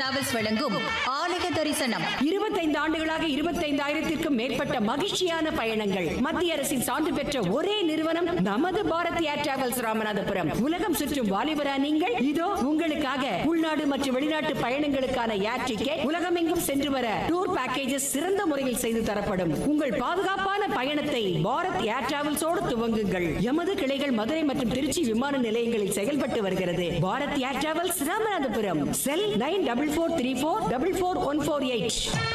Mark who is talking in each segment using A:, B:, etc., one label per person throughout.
A: travels வழங்கும் ஆலய தரிசனம்
B: இருபத்தைந்து ஆண்டுகளாக இருபத்தைந்தாயிரத்திற்கும் மேற்பட்ட மகிழ்ச்சியான பயணங்கள் மத்திய அரசின் சான்று பெற்ற ஒரே நிறுவனம் நமது பாரத் ஏர் டிராவல்ஸ் ராமநாதபுரம் உலகம் சுற்றும் வாலிபரா நீங்கள் இதோ உங்களுக்காக உள்நாடு மற்றும் வெளிநாட்டு பயணங்களுக்கான ஏர் டிக்கெட் உலகமெங்கும் சென்று வர டூர் பேக்கேஜஸ் சிறந்த முறையில் செய்து தரப்படும் உங்கள் பாதுகாப்பான பயணத்தை பாரத் ஏர் டிராவல்ஸோடு துவங்குங்கள் எமது கிளைகள் மதுரை மற்றும் திருச்சி விமான நிலையங்களில் செயல்பட்டு வருகிறது Bharat air travels Ramanathapuram cell nine double four three four double four one four eight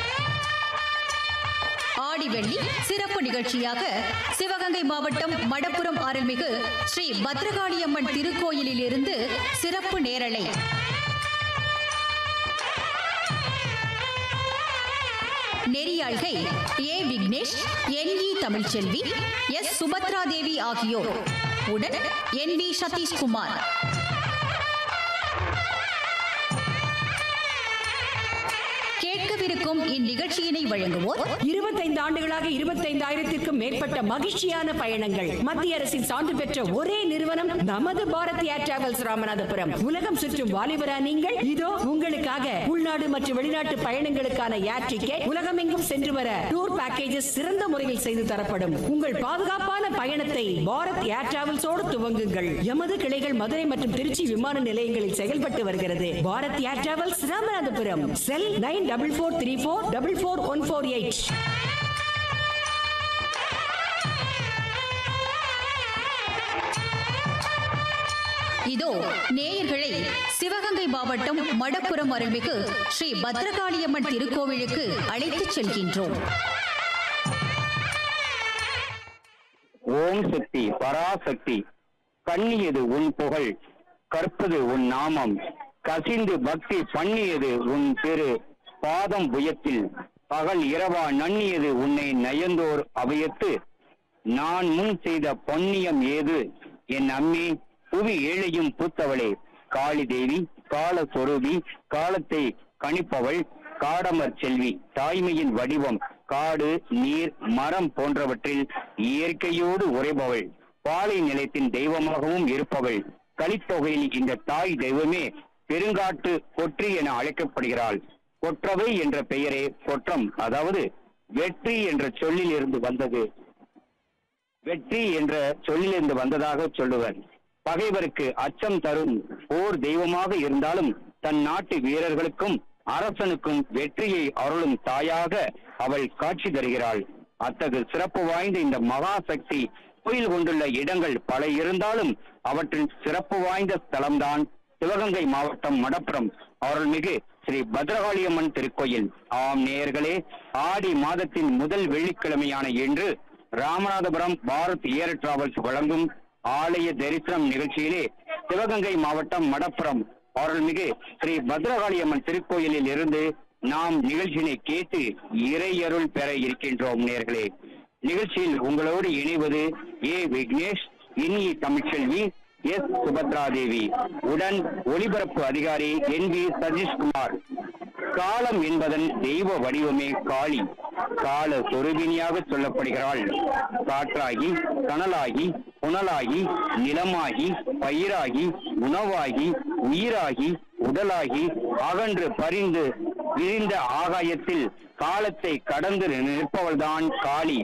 A: ஆடி வெள்ளி சிறப்பு நிகழ்ச்சியாக சிவகங்கை மாவட்டம் மடப்புறம் அருள்மிகு ஸ்ரீ பத்ரகாளியம்மன் திருக்கோயிலில் இருந்து சிறப்பு நேரலை நெறியாள்கை A Vignesh N E Tamilselvi S Subhadra Devi ஆகியோர் உடன் என் வி சதீஷ்குமார் கேட்கவிருக்கும் இந்நிகழ்ச்சியினை வழங்குவோர்
B: இருபத்தைந்து ஆண்டுகளாக இருபத்தைந்தாயிரத்திற்கும் மேற்பட்ட மகிழ்ச்சியான பயணங்கள் மத்திய அரசின் சான்று பெற்ற ஒரே நிறுவனம் நமது பாரத் ஏர் டிராவல்ஸ் ராமநாதபுரம் உலகம் சுற்றும் வாலிபரா நீங்கள் இதோ உங்களுக்காக உள்நாடு மற்றும் வெளிநாட்டு பயணங்களுக்கான ஏர் டிக்கெட் உலகமெங்கும் சென்று வர டூர் பேக்கேஜஸ் சிறந்த முறையில் செய்து தரப்படும் உங்கள் பாதுகாப்பான பயணத்தை பாரத் ஏர் டிராவல்ஸோடு துவங்குங்கள் எமது கிளைகள் மதுரை மற்றும் திருச்சி விமான நிலையங்களில் செயல்பட்டு வருகிறது Bharat air travels Ramanathapuram cell nine double four three four double four one four eight
A: இதோ நேயர்களை சிவகங்கை மாவட்டம் மடப்புறம் அருள்மிகு ஸ்ரீ பத்ரகாளியம்மன் திருக்கோவிலுக்கு அழைத்துச் செல்கின்றோம்
C: ஓம் சக்தி பராசக்தி கண்ணியது உன் புகழ் கற்பது உன் நாமம் கசிந்து பக்தி பண்ணியது உன் திரு பாதம் புயத்தில் பகல் இரவா நன்னியது உன்னை நயந்தோர் அபயத்து நான் முன் செய்த பொன்னியம் ஏது என் அம்மி புவி ஏழையும் பூத்தவளே காளி தேவி கால சொரூபி காலத்தை கணிப்பவள் காடமர் செல்வி தாய்மையின் வடிவம் காடு நீர் மரம் போன்றவற்றில் இயற்கையோடு உறைபவள் பாலை நிலத்தின் தெய்வமாகவும் இருப்பவள் கலித்தொகையில் இந்த தாய் தெய்வமே பெருங்காட்டு கொற்றி என அழைக்கப்படுகிறாள் கொற்றவை என்ற பெயரே கொற்றம் அதாவது வெற்றி என்ற சொல்லில் இருந்து வந்தது வெற்றி என்ற சொல்லிலிருந்து வந்ததாக சொல்லுவர் பகைவருக்கு அச்சம் தரும் போர் தெய்வமாக இருந்தாலும் தன் நாட்டு வீரர்களுக்கும் அரசனுக்கும் வெற்றியை அருளும் தாயாக அவள் காட்சி தருகிறாள் அத்தகு சிறப்பு வாய்ந்த இந்த மகா சக்தி கோயில் கொண்டுள்ள இடங்கள் பல இருந்தாலும் அவற்றில் சிறப்பு வாய்ந்த ஸ்தலம்தான் சிவகங்கை மாவட்டம் மடப்புறம் அருள்மிகு ஸ்ரீ பத்ரகாளியம்மன் திருக்கோயில் ஆம் நேயர்களே ஆடி மாதத்தின் முதல் வெள்ளிக்கிழமையான இன்று ராமநாதபுரம் பாரத் ஏர் டிராவல்ஸ் வழங்கும் ஆலய தரிசனம் நிகழ்ச்சியிலே சிவகங்கை மாவட்டம் மடப்புறம் அருள்மிகு ஸ்ரீ பத்ரகாளியம்மன் திருக்கோயிலில் இருந்து நாம் நிகழ்ச்சியினை கேட்டு இறையருள் பெற இருக்கின்றோம் நேர்களே நிகழ்ச்சியில் உங்களோடு இணைவது ஏ விக்னேஷ் இனிய தமிழ்ச்செல்வி எஸ் சுபத்ரா தேவி உடன் ஒலிபரப்பு அதிகாரி என் வி சதீஷ்குமார் காலம் என்பதன் தெய்வ வடிவமே காளி கால சொருபினியாக சொல்லப்படுகிறாள் காற்றாகி கனலாகி புனலாகி நிலமாகி பயிராகி உணவாகி உயிராகி உடலாகி அகன்று பரிந்து விரிந்த ஆகாயத்தில் காலத்தை கடந்து நிற்பவள்தான் காளி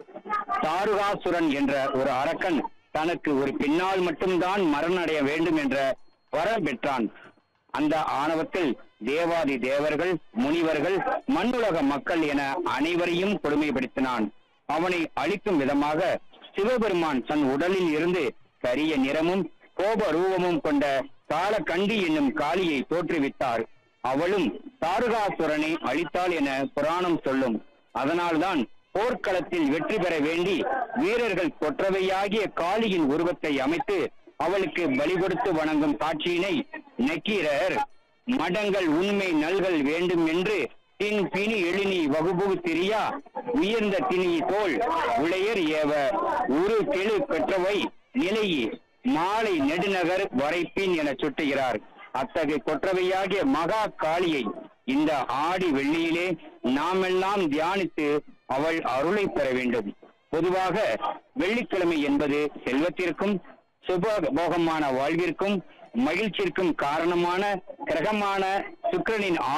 C: தாருகாசுரன் என்ற ஒரு அரக்கன் தனக்கு ஒரு பெண்ணால் மட்டும்தான் மரணடைய வேண்டும் என்ற வரம் பெற்றான் அந்த ஆணவத்தில் தேவாதி தேவர்கள் முனிவர்கள் மண்ணுலக மக்கள் என அனைவரையும் கொடுமைப்படுத்தினான் அவனை அழிக்கும் விதமாக சிவபெருமான் தன் உடலில் இருந்து கரிய நிறமும் கோப ரூபமும் கொண்ட காலகண்டி என்னும் காளியை தோற்றுவித்தார் அவளும் தாருகாசுரனை அழித்தாள் என புராணம் சொல்லும் அதனால்தான் போர்க்களத்தில் வெற்றி பெற வேண்டி வீரர்கள் கொற்றவையாகிய காளியின் உருவத்தை அமைத்து அவளுக்கு பலி கொடுத்து வணங்கும் காட்சியினை நக்கீரர் மடங்கள் உண்மை நல்கள் வேண்டும் என்று தின் பிணி எழினி வகுப்பு திரியா உயர்ந்த திணி தோல் உளையர் ஏவ உரு கெழு பெற்றவை நிலையே மாலை நெடுநகர் வரைப்பின் என சுட்டுகிறார் அத்தகைய கொற்றவையாகிய மகா காளியை இந்த ஆடி வெள்ளியிலே நாமெல்லாம் தியானித்து அவள் அருளை பெற வேண்டும் பொதுவாக வெள்ளிக்கிழமை என்பது செல்வத்திற்கும் சுபபோகமான வாழ்விற்கும் மகிழ்ச்சிக்கும் காரணமான கிரகமான சுக்கிரனின்